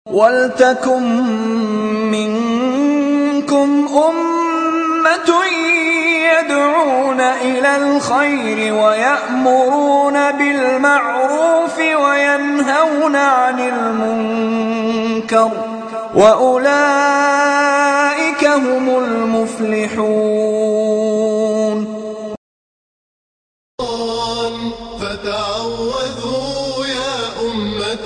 وَلْتَكُن مِّنكُمْ أُمَّةٌ يَدْعُونَ إِلَى الْخَيْرِ وَيَأْمُرُونَ بِالْمَعْرُوفِ وَيَنْهَوْنَ عَنِ الْمُنكَرِ ۚ وَأُولَٰئِكَ هُمُ الْمُفْلِحُونَ فتعوذوا يا أمة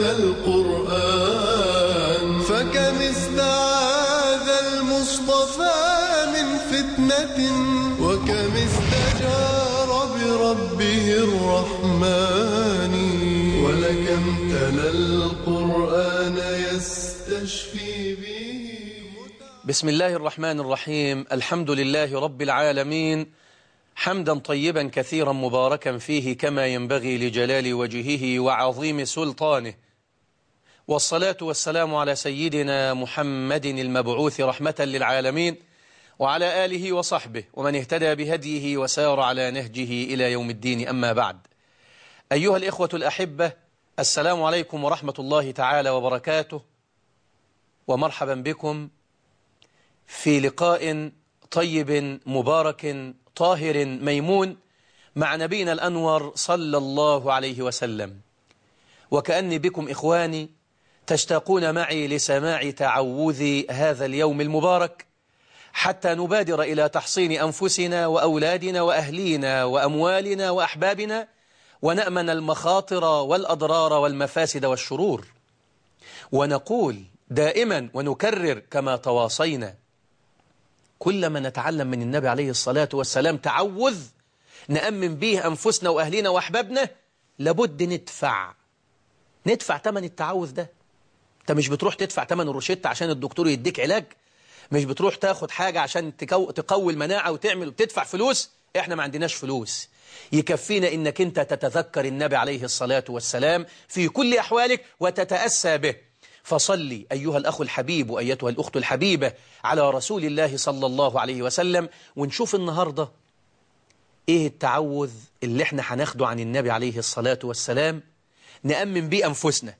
القرآن فكم استعاذ المصطفى من فتنة وكم استجار بربه الرحمن ولكم تلا القرآن يستشفي به بسم الله الرحمن الرحيم الحمد لله رب العالمين حمدا طيبا كثيرا مباركا فيه كما ينبغي لجلال وجهه وعظيم سلطانه والصلاة والسلام على سيدنا محمد المبعوث رحمة للعالمين وعلى آله وصحبه ومن اهتدى بهديه وسار على نهجه إلى يوم الدين أما بعد أيها الإخوة الأحبة السلام عليكم ورحمة الله تعالى وبركاته ومرحبا بكم في لقاء طيب مبارك طاهر ميمون مع نبينا الأنور صلى الله عليه وسلم وكأني بكم إخواني تشتاقون معي لسماع تعوذ هذا اليوم المبارك حتى نبادر إلى تحصين أنفسنا وأولادنا وأهلينا وأموالنا وأحبابنا ونأمن المخاطر والأضرار والمفاسد والشرور ونقول دائما ونكرر كما تواصينا كلما نتعلم من النبي عليه الصلاة والسلام تعوذ نأمن به أنفسنا وأهلنا وأحبابنا لابد ندفع ندفع تمن التعوذ ده انت مش بتروح تدفع تمن الروشتة عشان الدكتور يديك علاج مش بتروح تاخد حاجة عشان تكو... تقوي المناعة وتعمل وتدفع فلوس احنا ما عندناش فلوس يكفينا انك انت تتذكر النبي عليه الصلاة والسلام في كل أحوالك وتتأسى به فصلي أيها الأخ الحبيب وأيتها الأخت الحبيبة على رسول الله صلى الله عليه وسلم ونشوف النهاردة إيه التعوذ اللي احنا هناخده عن النبي عليه الصلاة والسلام نأمن بيه أنفسنا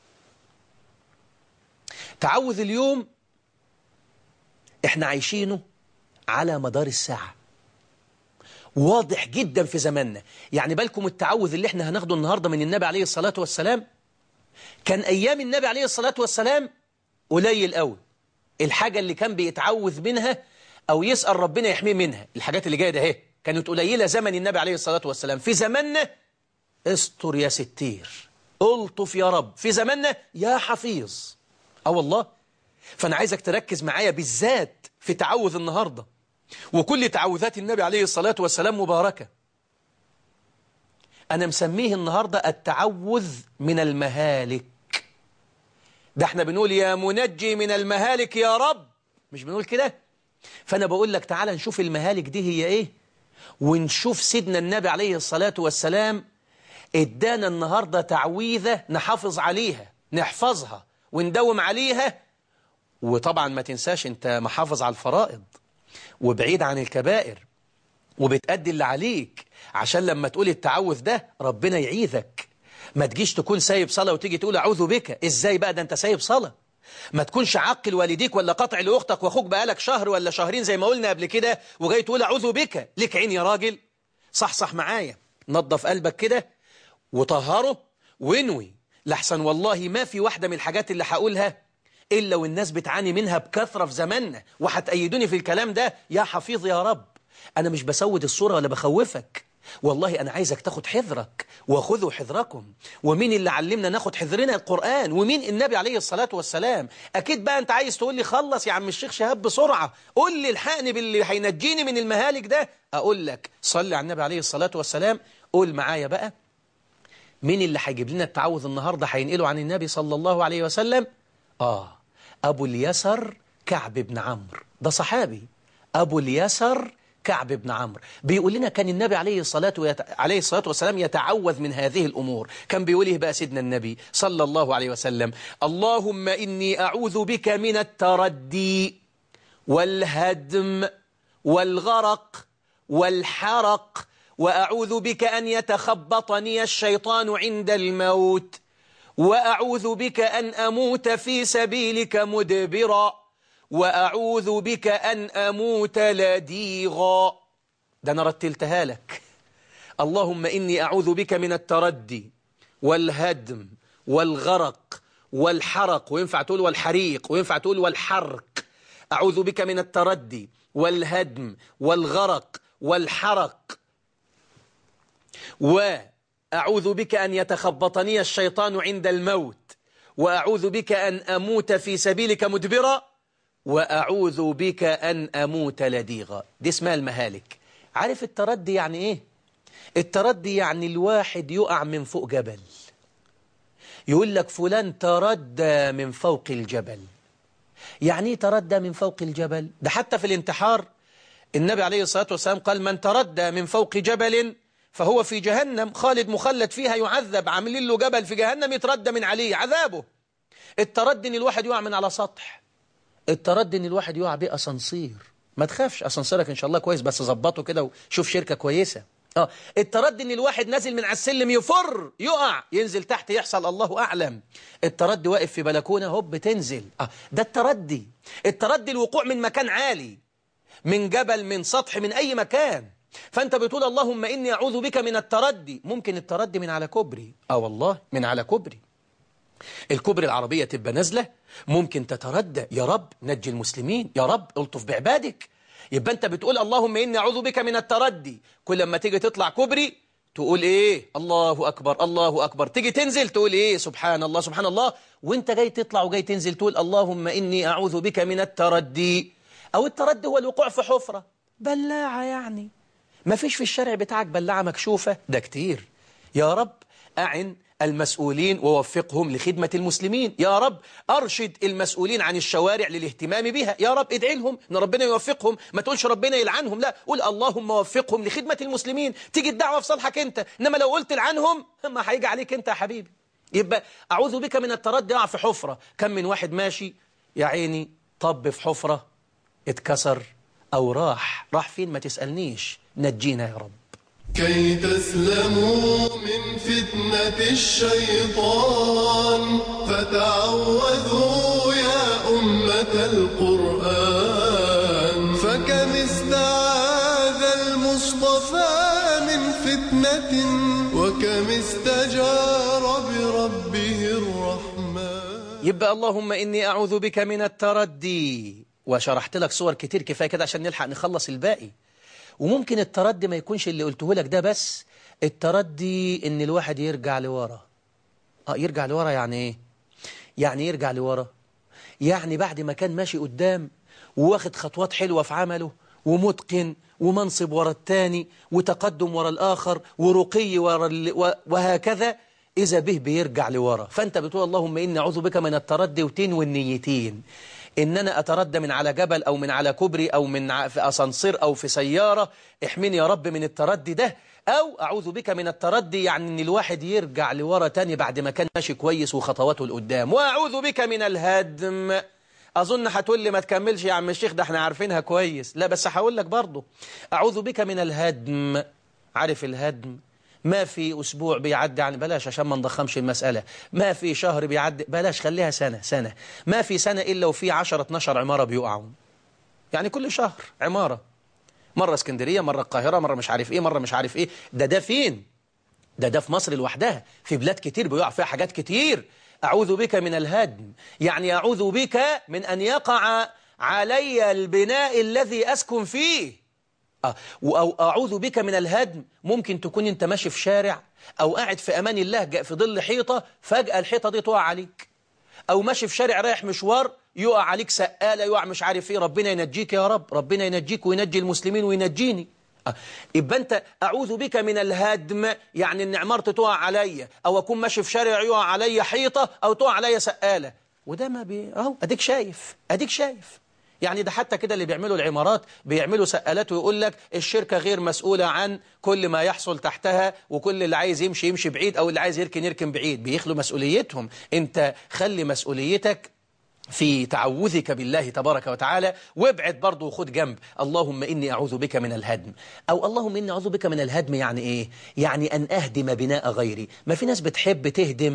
تعوذ اليوم احنا عايشينه على مدار الساعة واضح جدا في زماننا يعني بالكم التعوذ اللي احنا هناخده النهاردة من النبي عليه الصلاة والسلام كان أيام النبي عليه الصلاة والسلام قليل قوي الحاجة اللي كان بيتعوذ منها أو يسأل ربنا يحميه منها الحاجات اللي جاية ده اهي كانت قليلة زمن النبي عليه الصلاة والسلام في زماننا استر يا ستير الطف يا رب في زماننا يا حفيظ اه والله فأنا عايزك تركز معايا بالذات في تعوذ النهاردة وكل تعوذات النبي عليه الصلاة والسلام مباركة أنا مسميه النهاردة التعوذ من المهالك ده احنا بنقول يا منجي من المهالك يا رب مش بنقول كده فأنا بقول لك تعالى نشوف المهالك دي هي ايه ونشوف سيدنا النبي عليه الصلاة والسلام ادانا النهاردة تعويذة نحافظ عليها نحفظها وندوم عليها وطبعا ما تنساش انت محافظ على الفرائض وبعيد عن الكبائر وبتأدي اللي عليك عشان لما تقول التعوذ ده ربنا يعيذك ما تجيش تكون سايب صلاة وتيجي تقول أعوذ بك إزاي بقى ده أنت سايب صلاة ما تكونش عاقل والديك ولا قطع لأختك وأخوك بقالك شهر ولا شهرين زي ما قلنا قبل كده وجاي تقول أعوذ بك لك عين يا راجل صح صح معايا نظف قلبك كده وطهره وانوي لحسن والله ما في واحدة من الحاجات اللي هقولها إلا والناس بتعاني منها بكثرة في زماننا وهتأيدوني في الكلام ده يا حفيظ يا رب أنا مش بسود الصورة ولا بخوفك والله أنا عايزك تاخد حذرك وخذوا حذركم ومين اللي علمنا ناخد حذرنا القرآن ومين النبي عليه الصلاة والسلام أكيد بقى أنت عايز تقول لي خلص يا عم الشيخ شهاب بسرعة قول لي الحقني باللي هينجيني من المهالك ده أقول لك صلي على النبي عليه الصلاة والسلام قول معايا بقى مين اللي هيجيب لنا التعوذ النهاردة هينقله عن النبي صلى الله عليه وسلم آه أبو اليسر كعب بن عمرو ده صحابي أبو اليسر كعب بن عمرو بيقول لنا كان النبي عليه الصلاة ويت... عليه الصلاة والسلام يتعوذ من هذه الأمور كان بيقول إيه بقى سيدنا النبي صلى الله عليه وسلم اللهم إني أعوذ بك من التردي والهدم والغرق والحرق وأعوذ بك أن يتخبطني الشيطان عند الموت وأعوذ بك أن أموت في سبيلك مدبرا وأعوذ بك أن أموت لديغا ده أنا رتلتها لك اللهم إني أعوذ بك من التردي والهدم والغرق والحرق وينفع تقول والحريق وينفع تقول والحرق أعوذ بك من التردي والهدم والغرق والحرق وأعوذ بك أن يتخبطني الشيطان عند الموت وأعوذ بك أن أموت في سبيلك مدبرا وأعوذ بك أن أموت لديغا دي اسمها المهالك عارف التردي يعني إيه؟ التردي يعني الواحد يقع من فوق جبل يقول لك فلان تردى من فوق الجبل يعني ايه تردى من فوق الجبل ده حتى في الانتحار النبي عليه الصلاة والسلام قال من تردى من فوق جبل فهو في جهنم خالد مخلد فيها يعذب عاملين له جبل في جهنم يتردى من عليه عذابه التردي ان الواحد يقع من على سطح التردي ان الواحد يقع بيه اسانسير ما تخافش اسانسيرك ان شاء الله كويس بس ظبطه كده وشوف شركة كويسة اه التردي ان الواحد نازل من على السلم يفر يقع ينزل تحت يحصل الله اعلم التردي واقف في بلكونه هوب تنزل اه ده التردي التردي الوقوع من مكان عالي من جبل من سطح من اي مكان فانت بتقول اللهم اني اعوذ بك من التردي ممكن التردي من على كوبري اه والله من على كوبري الكوبري العربية تبقى نازلة ممكن تتردى يا رب نجي المسلمين يا رب الطف بعبادك يبقى انت بتقول اللهم إني أعوذ بك من التردي كل لما تيجي تطلع كوبري تقول ايه الله أكبر الله أكبر تيجي تنزل تقول ايه سبحان الله سبحان الله وانت جاي تطلع وجاي تنزل تقول اللهم إني أعوذ بك من التردي أو التردي هو الوقوع في حفرة بلاعة يعني ما فيش في الشارع بتاعك بلاعة مكشوفة ده كتير يا رب أعن المسؤولين ووفقهم لخدمة المسلمين يا رب أرشد المسؤولين عن الشوارع للاهتمام بها يا رب ادعي لهم ان ربنا يوفقهم ما تقولش ربنا يلعنهم لا قول اللهم وفقهم لخدمة المسلمين تيجي الدعوة في صالحك انت انما لو قلت لعنهم ما هيجي عليك انت يا حبيبي يبقى أعوذ بك من التردي يقع في حفرة كم من واحد ماشي يا عيني طب في حفرة اتكسر أو راح راح فين ما تسألنيش نجينا يا رب كي تسلموا من فتنة الشيطان فتعوذوا يا أمة القرآن فكم استعاذ المصطفى من فتنة وكم استجار بربه الرحمن يبقى اللهم إني أعوذ بك من التردي وشرحت لك صور كتير كفاية كده عشان نلحق نخلص الباقي وممكن التردي ما يكونش اللي قلته لك ده بس التردي ان الواحد يرجع لورا اه يرجع لورا يعني ايه يعني يرجع لورا يعني بعد ما كان ماشي قدام وواخد خطوات حلوة في عمله ومتقن ومنصب ورا التاني وتقدم ورا الآخر ورقي ورا ال... وهكذا إذا به بيرجع لورا فأنت بتقول اللهم إني أعوذ بك من التردي وتين والنيتين إن أنا أتردى من على جبل أو من على كوبري أو من في أسانسير أو في سيارة احميني يا رب من التردي ده أو أعوذ بك من التردي يعني إن الواحد يرجع لورا تاني بعد ما كان ماشي كويس وخطواته لقدام وأعوذ بك من الهدم أظن هتقول لي ما تكملش يا عم الشيخ ده احنا عارفينها كويس لا بس هقول لك برضه أعوذ بك من الهدم عارف الهدم ما في أسبوع بيعدي عن بلاش عشان ما نضخمش المسألة ما في شهر بيعدي بلاش خليها سنة سنة ما في سنة إلا وفي 10 12 عمارة بيقعوا يعني كل شهر عمارة مرة اسكندرية مرة القاهرة مرة مش عارف إيه مرة مش عارف إيه ده ده فين ده ده في مصر لوحدها في بلاد كتير بيقع فيها حاجات كتير أعوذ بك من الهدم يعني أعوذ بك من أن يقع علي البناء الذي أسكن فيه أو أعوذ بك من الهدم ممكن تكون أنت ماشي في شارع أو قاعد في أمان الله في ظل حيطة فجأة الحيطة دي تقع عليك أو ماشي في شارع رايح مشوار يقع عليك سقالة يقع مش عارف إيه ربنا ينجيك يا رب ربنا ينجيك وينجي المسلمين وينجيني يبقى أنت أعوذ بك من الهدم يعني أن عمارتي تقع عليا أو أكون ماشي في شارع يقع عليا حيطة أو تقع عليا سقالة وده ما بي أهو أديك شايف أديك شايف يعني ده حتى كده اللي بيعملوا العمارات بيعملوا سقالات ويقول لك الشركة غير مسؤولة عن كل ما يحصل تحتها وكل اللي عايز يمشي يمشي بعيد أو اللي عايز يركن يركن بعيد بيخلوا مسؤوليتهم انت خلي مسؤوليتك في تعوذك بالله تبارك وتعالى وابعد برضه وخد جنب اللهم إني أعوذ بك من الهدم أو اللهم إني أعوذ بك من الهدم يعني إيه يعني أن أهدم بناء غيري ما في ناس بتحب تهدم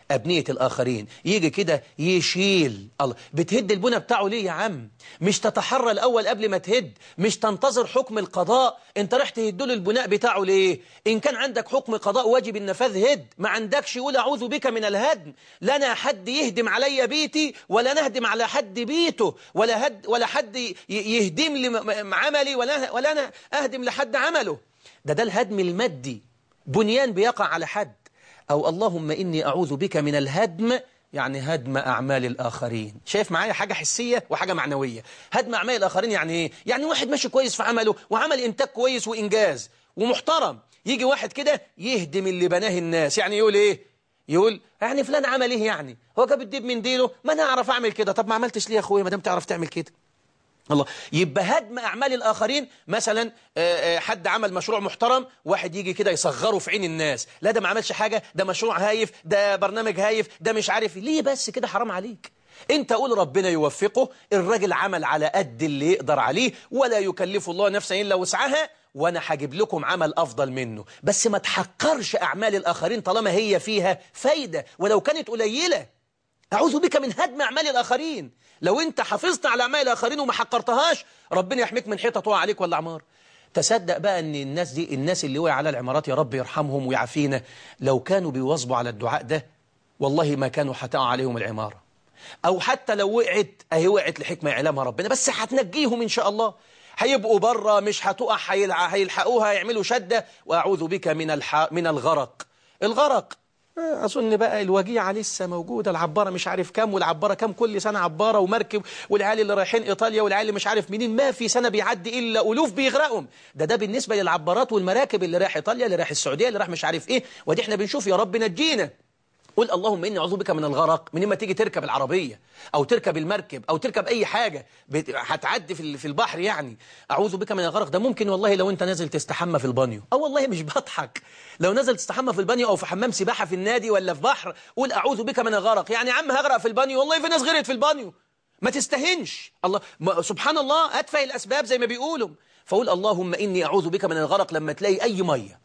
أبنية الآخرين يجي كده يشيل الله بتهد البنى بتاعه ليه يا عم مش تتحرى الأول قبل ما تهد مش تنتظر حكم القضاء انت راح تهد له البناء بتاعه ليه إن كان عندك حكم قضاء واجب النفاذ هد ما عندكش يقول أعوذ بك من الهدم لا أنا حد يهدم علي بيتي ولا نهدم على حد بيته ولا هد ولا حد ي- يهدم لي م- م- عملي ولا ولا أنا أهدم لحد عمله ده ده الهدم المادي بنيان بيقع على حد أو اللهم إني أعوذ بك من الهدم يعني هدم أعمال الآخرين شايف معايا حاجة حسية وحاجة معنوية هدم أعمال الآخرين يعني إيه؟ يعني واحد ماشي كويس في عمله وعمل إنتاج كويس وإنجاز ومحترم يجي واحد كده يهدم اللي بناه الناس يعني يقول إيه يقول يعني فلان عمل إيه يعني هو جاب الديب من ديله ما أنا أعرف أعمل كده طب ما عملتش ليه يا أخويا ما دام تعرف تعمل كده الله يبقى هدم أعمال الآخرين مثلا آه، آه، حد عمل مشروع محترم واحد يجي كده يصغره في عين الناس لا ده ما عملش حاجة ده مشروع هايف ده برنامج هايف ده مش عارف ليه بس كده حرام عليك انت قول ربنا يوفقه الراجل عمل على قد اللي يقدر عليه ولا يكلف الله نفسا إلا وسعها وانا هجيب لكم عمل افضل منه بس ما تحقرش اعمال الاخرين طالما هي فيها فايدة ولو كانت قليلة أعوذ بك من هدم أعمال الآخرين لو أنت حافظت على أعمال الآخرين وما حقرتهاش ربنا يحميك من حيطة تقع عليك ولا عمار تصدق بقى أن الناس دي الناس اللي وقع على العمارات يا رب يرحمهم ويعافينا لو كانوا بيواظبوا على الدعاء ده والله ما كانوا هتقع عليهم العمارة أو حتى لو وقعت أهي وقعت لحكمة يعلمها ربنا بس هتنجيهم إن شاء الله هيبقوا بره مش هتقع هيلع- هيلحقوها يعملوا شدة وأعوذ بك من الح... من الغرق الغرق آه، أظن بقى الوجيعة لسه موجودة العبارة مش عارف كام والعبارة كام كل سنة عبارة ومركب والعيال اللي رايحين إيطاليا والعيال اللي مش عارف منين ما في سنة بيعدي إلا ألوف بيغرقهم ده ده بالنسبة للعبارات والمراكب اللي رايح إيطاليا اللي رايح السعودية اللي رايح مش عارف إيه ودي إحنا بنشوف يا رب نجينا قل اللهم إني أعوذ بك من الغرق من ما تيجي تركب العربية أو تركب المركب أو تركب أي حاجة بت- هتعدي في ال- في البحر يعني أعوذ بك من الغرق ده ممكن والله لو أنت نازل تستحمى في البانيو أو والله مش بضحك لو نزل تستحمى في البانيو أو في حمام سباحة في النادي ولا في بحر قول أعوذ بك من الغرق يعني يا عم هغرق في البانيو والله في ناس غرقت في البانيو ما تستهنش الله ما سبحان الله أدفع الأسباب زي ما بيقولوا فقول اللهم إني أعوذ بك من الغرق لما تلاقي أي مية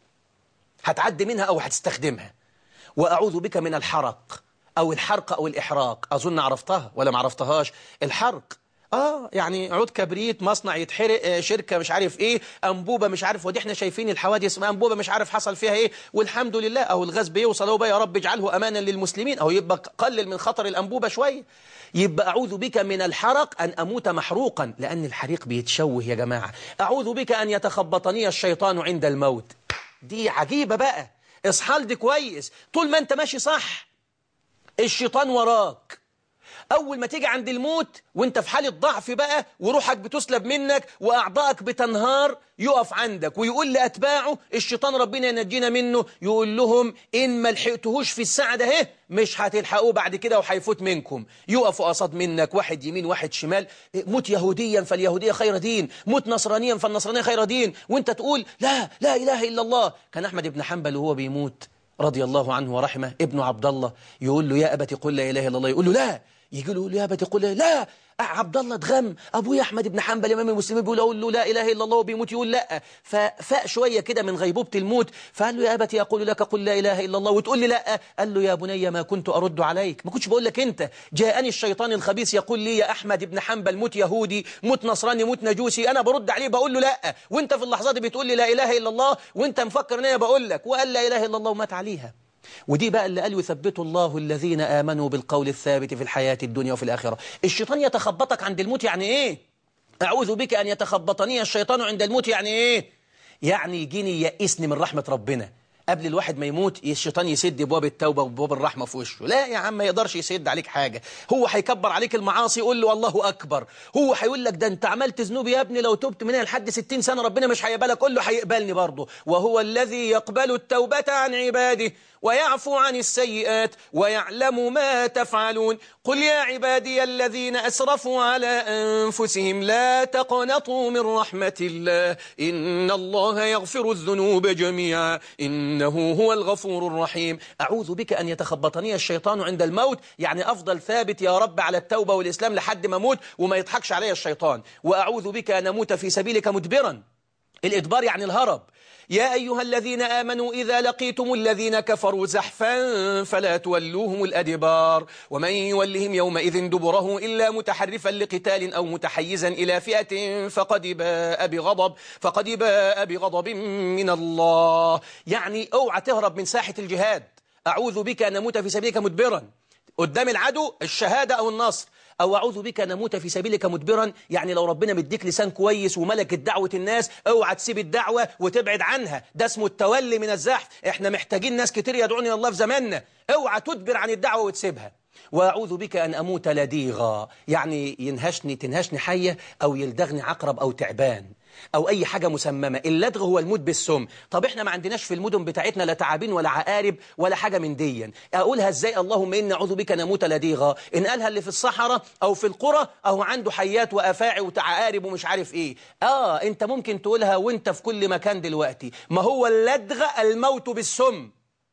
هتعدي منها أو هتستخدمها وأعوذ بك من الحرق أو الحرق أو الإحراق أظن عرفتها ولا ما عرفتهاش الحرق آه يعني عود كبريت مصنع يتحرق آه، شركة مش عارف إيه أنبوبة مش عارف ودي إحنا شايفين الحوادث ما أنبوبة مش عارف حصل فيها إيه والحمد لله أو الغاز بيوصل أهو بقى يا رب اجعله أمانا للمسلمين أو يبقى قلل من خطر الأنبوبة شوية يبقى أعوذ بك من الحرق أن أموت محروقا لأن الحريق بيتشوه يا جماعة أعوذ بك أن يتخبطني الشيطان عند الموت دي عجيبة بقى اصحال دي كويس طول ما انت ماشي صح الشيطان وراك أول ما تيجي عند الموت وانت في حالة ضعف بقى وروحك بتسلب منك وأعضائك بتنهار يقف عندك ويقول لأتباعه الشيطان ربنا ينجينا منه يقول لهم إن ما لحقتهوش في الساعة ده اهي مش هتلحقوه بعد كده وهيفوت منكم يقفوا قصاد منك واحد يمين واحد شمال موت يهوديا فاليهودية خير دين موت نصرانيا فالنصرانية خير دين وانت تقول لا لا إله إلا الله كان أحمد بن حنبل وهو بيموت رضي الله عنه ورحمه ابنه عبد الله يقول له يا أبت قل لا إله إلا الله يقول له لا يجي له يقول له يا أبت قل لا لا عبد الله اتغم ابويا احمد بن حنبل امام المسلمين بيقول اقول له لا اله الا الله وبيموت يقول لا ففاق شويه كده من غيبوبه الموت فقال له يا ابتي اقول لك قل لا اله الا الله وتقول لي لا قال له يا بني ما كنت ارد عليك ما كنتش بقول لك انت جاءني الشيطان الخبيث يقول لي يا احمد بن حنبل موت يهودي موت نصراني موت نجوسي انا برد عليه بقول له لا وانت في اللحظات دي بتقول لي لا اله الا الله وانت مفكر ان انا بقول لك وقال لا اله الا الله ومات عليها ودي بقى اللي قال يثبت الله الذين آمنوا بالقول الثابت في الحياة الدنيا وفي الآخرة الشيطان يتخبطك عند الموت يعني إيه أعوذ بك أن يتخبطني الشيطان عند الموت يعني إيه يعني يجيني يئسني من رحمة ربنا قبل الواحد ما يموت الشيطان يسد ابواب التوبه وابواب الرحمه في وشه لا يا عم ما يقدرش يسد عليك حاجه هو هيكبر عليك المعاصي يقول له الله اكبر هو هيقول لك ده انت عملت ذنوب يا ابني لو تبت منها لحد 60 سنه ربنا مش هيقبلك قول له هيقبلني برضه وهو الذي يقبل التوبه عن عباده ويعفو عن السيئات ويعلم ما تفعلون قل يا عبادي الذين أسرفوا على أنفسهم لا تقنطوا من رحمة الله إن الله يغفر الذنوب جميعا إنه هو الغفور الرحيم أعوذ بك أن يتخبطني الشيطان عند الموت يعني أفضل ثابت يا رب على التوبة والإسلام لحد ما أموت وما يضحكش علي الشيطان وأعوذ بك أن أموت في سبيلك مدبرا الإدبار يعني الهرب يا أيها الذين آمنوا إذا لقيتم الذين كفروا زحفا فلا تولوهم الأدبار ومن يولهم يومئذ دبره إلا متحرفا لقتال أو متحيزا إلى فئة فقد باء بغضب فقد باء بغضب من الله يعني اوعى تهرب من ساحة الجهاد أعوذ بك أن أموت في سبيلك مدبرا قدام العدو الشهادة أو النصر أو أعوذ بك أن أموت في سبيلك مدبرا يعني لو ربنا مديك لسان كويس وملكة دعوة الناس اوعى تسيب الدعوة وتبعد عنها ده اسمه التولي من الزحف احنا محتاجين ناس كتير يدعون إلى الله في زماننا اوعى تدبر عن الدعوة وتسيبها وأعوذ بك أن أموت لديغا يعني ينهشني تنهشني حية أو يلدغني عقرب أو تعبان أو أي حاجة مسممة اللدغ هو الموت بالسم طب إحنا ما عندناش في المدن بتاعتنا لا تعابين ولا عقارب ولا حاجة من ديا أقولها إزاي اللهم إني أعوذ بك نموت لديغا إن قالها اللي في الصحراء أو في القرى أو عنده حيات وأفاعي وعقارب ومش عارف إيه آه أنت ممكن تقولها وأنت في كل مكان دلوقتي ما هو اللدغ الموت بالسم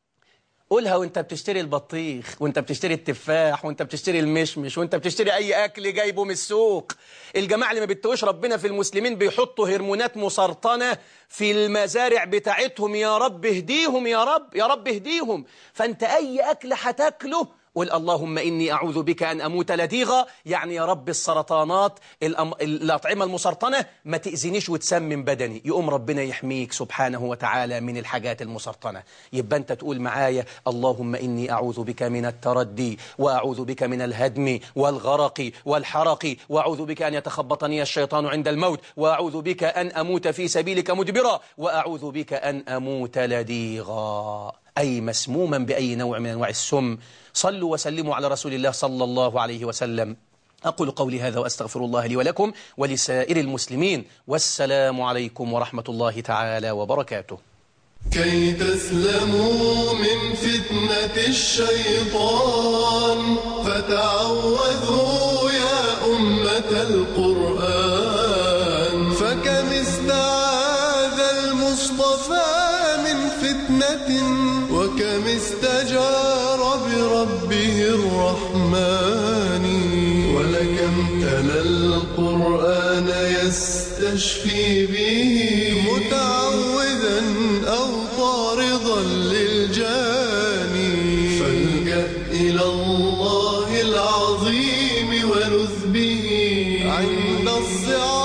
قولها وانت بتشتري البطيخ وانت بتشتري التفاح وانت بتشتري المشمش وانت بتشتري اي اكل جايبه من السوق الجماعه اللي ما بيتقوش ربنا في المسلمين بيحطوا هرمونات مسرطنه في المزارع بتاعتهم يا رب اهديهم يا رب يا رب اهديهم فانت اي اكل هتاكله قل اللهم إني أعوذ بك أن أموت لديغا يعني يا رب السرطانات الأم... الأطعمة المسرطنة ما تأذينيش وتسمم بدني يقوم ربنا يحميك سبحانه وتعالى من الحاجات المسرطنة يبقى أنت تقول معايا اللهم إني أعوذ بك من التردي وأعوذ بك من الهدم والغرق والحرق وأعوذ بك أن يتخبطني الشيطان عند الموت وأعوذ بك أن أموت في سبيلك مدبرا وأعوذ بك أن أموت لديغا أي مسموما بأي نوع من أنواع السم صلوا وسلموا على رسول الله صلى الله عليه وسلم أقول قولي هذا وأستغفر الله لي ولكم ولسائر المسلمين والسلام عليكم ورحمة الله تعالى وبركاته كي تسلموا من فتنة الشيطان فتعوذوا يا أمة القرآن فكم استعاذ المصطفى من فتنة وكم استجار بربه الرحمن ولكم تلا القرآن يستشفي به متعوذا أو طارضا للجاني فالجأ إلى الله العظيم ولذ به عند الصعاب